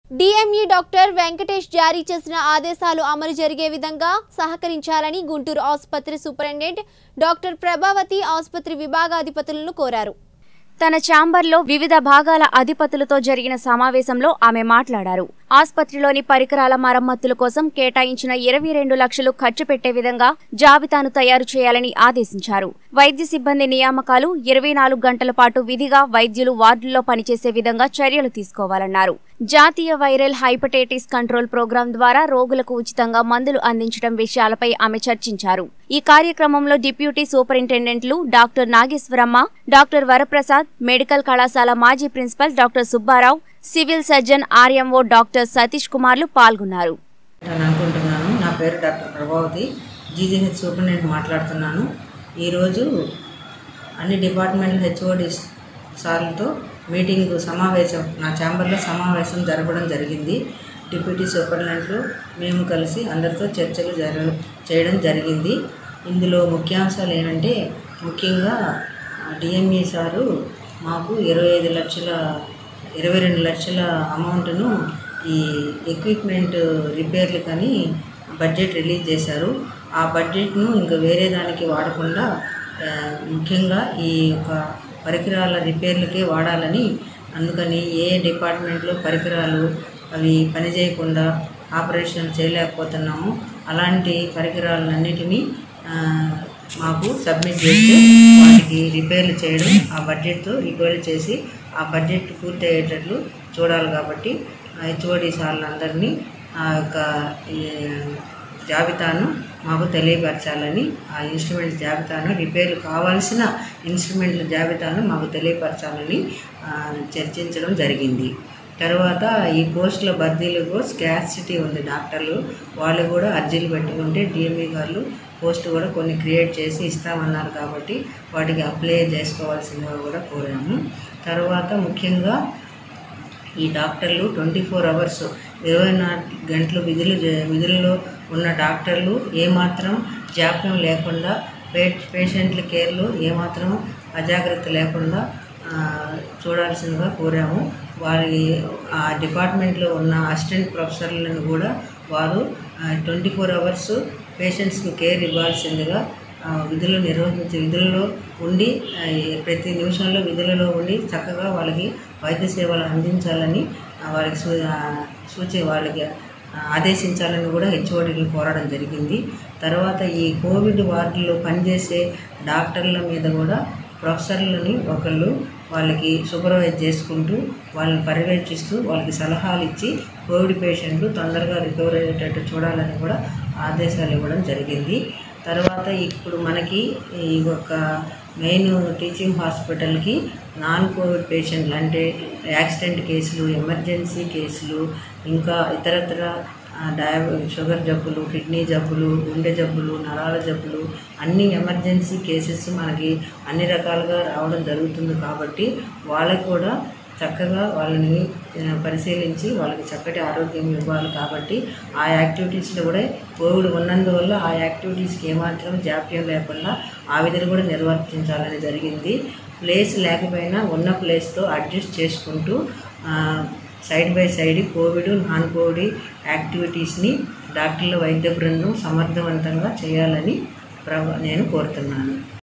DME doctor Venkatesh జారీ చేసిన ఆదేశాలు అమలు జరిగే విధంగా సహకరించాలని గుంటూరు ఆసుపత్రి సూపరింటెండెంట్ డాక్టర్ ప్రభావతి ఆసుపత్రి విభాగాధిపతులను కోరారు తన ఛాంబర్లో వివిధ భాగాల అధిపతులతో జరిగిన సమావేశంలో ఆమె మాట్లాడారు ఆసుపత్రిలోని పరికరాల మరమ్మతుల కోసం కేటాయించిన ఇరవై రెండు లక్షలు ఖర్చు పెట్టే విధంగా జాబితాను తయారు చేయాలని ఆదేశించారు వైద్య సిబ్బంది నియామకాలు ఇరవై నాలుగు గంటల పాటు విధిగా వైద్యులు వార్డుల్లో పనిచేసే విధంగా చర్యలు తీసుకోవాలన్నారు జాతీయ వైరల్ హైపటైటిస్ కంట్రోల్ ప్రోగ్రాం ద్వారా రోగులకు ఉచితంగా మందులు అందించడం విషయాలపై ఆమె చర్చించారు ఈ కార్యక్రమంలో డిప్యూటీ సూపరింటెండెంట్లు doctor Nageswaramma doctor Varaprasad medical కళాశాల మాజీ principal doctor Subbarao civil surgeon RMO doctor Satish కుమార్లు పాల్గొన్నారు అని అనుకుంటున్నాను నా పేరు డాక్టర్ ప్రభావతి జీజీహెచ్ సూపరింటెండెంట్ మాట్లాడుతున్నాను ఈరోజు అన్ని డిపార్ట్మెంట్ హెచ్ఓడి సార్లతో మీటింగ్ సమావేశం నా ఛాంబర్లో సమావేశం జరపడం జరిగింది డిప్యూటీ సూపరింటెండెంట్లు మేము కలిసి అందరితో చర్చలు జర చేయడం జరిగింది ఇందులో ముఖ్యాంశాలు ఏంటంటే ముఖ్యంగా డిఎంఈ సారు మాకు ఇరవై ఐదు లక్షల ఇరవై రెండు లక్షల అమౌంట్ను ఈ ఎక్విప్మెంట్ రిపేర్లు కానీ బడ్జెట్ రిలీజ్ చేశారు ఆ బడ్జెట్ను ఇంకా వేరే దానికి వాడకుండా ఆ, ముఖ్యంగా ఈ యొక్క పరికరాల రిపేర్లకే వాడాలని అందుకని ఏ డిపార్ట్మెంట్లో పరికరాలు అవి పనిచేయకుండా ఆపరేషన్ చేయలేకపోతున్నాము అలాంటి పరికరాలన్నిటినీ ఆ, మాకు సబ్మిట్ చేస్తే వాటికి రిపేర్లు చేయడం ఆ బడ్జెట్తో రిపేర్లు చేసి ఆ బడ్జెట్ పూర్తి అయ్యేటట్లు చూడాలి కాబట్టి హెచ్ఓడి సార్లందరినీ ఆ యొక్క ఈ జాబితాను మాకు తెలియపరచాలని ఆ ఇన్స్ట్రుమెంట్ జాబితాను రిపేర్లు కావాల్సిన ఇన్స్ట్రుమెంట్ల జాబితాను మాకు తెలియపరచాలని ఆ, చర్చించడం జరిగింది తర్వాత ఈ పోస్టుల భర్తీలకు స్కాసిటీ ఉంది డాక్టర్లు వాళ్ళు కూడా అర్జీలు పెట్టుకుంటే డిఎంఈ గారు పోస్ట్ కూడా కొన్ని క్రియేట్ చేసి ఇస్తామన్నారు కాబట్టి వాటికి అప్లై చేసుకోవాల్సిందిగా కూడా కోరాము తర్వాత ముఖ్యంగా ఈ డాక్టర్లు ట్వంటీ ఫోర్ అవర్స్ ఇరవై నాలుగు గంటలు విధులు చే- విధుల్లో ఉన్న డాక్టర్లు ఏమాత్రం జాప్యం లేకుండా పే పేషెంట్ల కేర్లు ఏమాత్రం అజాగ్రత్త లేకుండా ఆ, చూడాల్సిందిగా కోరాము వారి ఆ డిపార్ట్మెంట్లో ఉన్న అసిస్టెంట్ ప్రొఫెసర్లను కూడా వారు ట్వంటీ ఫోర్ అవర్స్ పేషెంట్స్కి కేర్ ఇవ్వాల్సిందిగా ఆ, విధులు నిర్వహించే విధుల్లో ఉండి ఆ, ఈ ప్రతి నిమిషంలో విధులలో ఉండి చక్కగా వాళ్ళకి వైద్య సేవలు అందించాలని ఆ, వారికి సూ ఆ, సూచి వాళ్ళకి ఆ, ఆదేశించాలని కూడా హెచ్ఓడిని కోరడం జరిగింది తర్వాత ఈ కోవిడ్ వార్డులో పనిచేసే డాక్టర్ల మీద కూడా ప్రొఫెసర్లని ఒకళ్ళు వాళ్ళకి సూపర్వైజ్ చేసుకుంటూ వాళ్ళని పర్యవేక్షిస్తూ వాళ్ళకి సలహాలు ఇచ్చి కోవిడ్ పేషెంట్లు తొందరగా రికవర్ అయ్యేటట్టు చూడాలని కూడా ఆదేశాలు ఇవ్వడం జరిగింది తర్వాత ఇప్పుడు మనకి ఈ ఒక మెయిన్ టీచింగ్ హాస్పిటల్కి నాన్ కోవిడ్ పేషెంట్లు అంటే యాక్సిడెంట్ కేసులు ఎమర్జెన్సీ కేసులు ఇంకా ఇతరత్ర ఆ, డయా షుగర్ జబ్బులు కిడ్నీ జబ్బులు గుండె జబ్బులు నరాల జబ్బులు అన్ని ఎమర్జెన్సీ కేసెస్ మనకి అన్ని రకాలుగా రావడం జరుగుతుంది కాబట్టి వాళ్ళకు కూడా చక్కగా వాళ్ళని ఆ, పరిశీలించి వాళ్ళకి చక్కటి ఆరోగ్యం ఇవ్వాలి కాబట్టి ఆ యాక్టివిటీస్లో కూడా కోవిడ్ ఉన్నందువల్ల ఆ యాక్టివిటీస్కి ఏమాత్రం జాప్యం లేకుండా ఆ విధులు కూడా నిర్వర్తించాలని జరిగింది ప్లేస్ లేకపోయినా ఉన్న ప్లేస్తో అడ్జస్ట్ చేసుకుంటూ ఆ, side by side COVID non COVID యాక్టివిటీస్ని డాక్టర్ల వైద్య బృందం సమర్థవంతంగా చేయాలని ప్ర నేను కోరుతున్నాను